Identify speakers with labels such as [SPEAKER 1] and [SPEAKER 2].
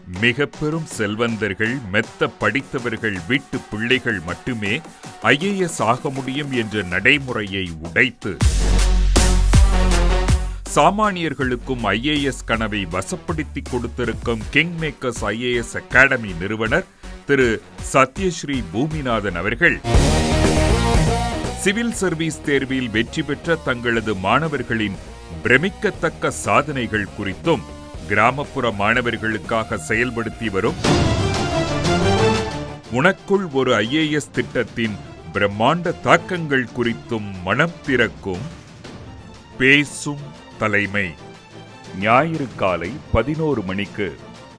[SPEAKER 1] மிக பெரும் செல்வந்தர்கள் மெத்த படித்தவர்கள் வீட்டு பிள்ளைகள் மட்டுமே ஐஏஎஸ் ஆக முடியும் என்ற நடைமுறையை உடைத்து சாமானியர்களுக்கும் ஐஏஎஸ் கனவை வசப்படுத்தி கொடுத்திருக்கும் கிங் மேக்கர்ஸ் ஐஏஎஸ் அகாடமி நிறுவனர் திரு சத்யஸ்ரீ பூமிநாதன் அவர்கள் சிவில் சர்வீஸ் தேர்வில் வெற்றி பெற்ற தங்களது மாணவர்களின் பிரமிக்கத்தக்க சாதனைகள் குறித்தும் கிராமப்புற மாணவர்களுக்காக செயல்படுத்தி வரும் உனக்குள் ஒரு ஐஏஎஸ் திட்டத்தின் பிரம்மாண்ட தாக்கங்கள் குறித்தும் மனம் திறக்கும் பேசும் தலைமை ஞாயிறு காலை பதினோரு மணிக்கு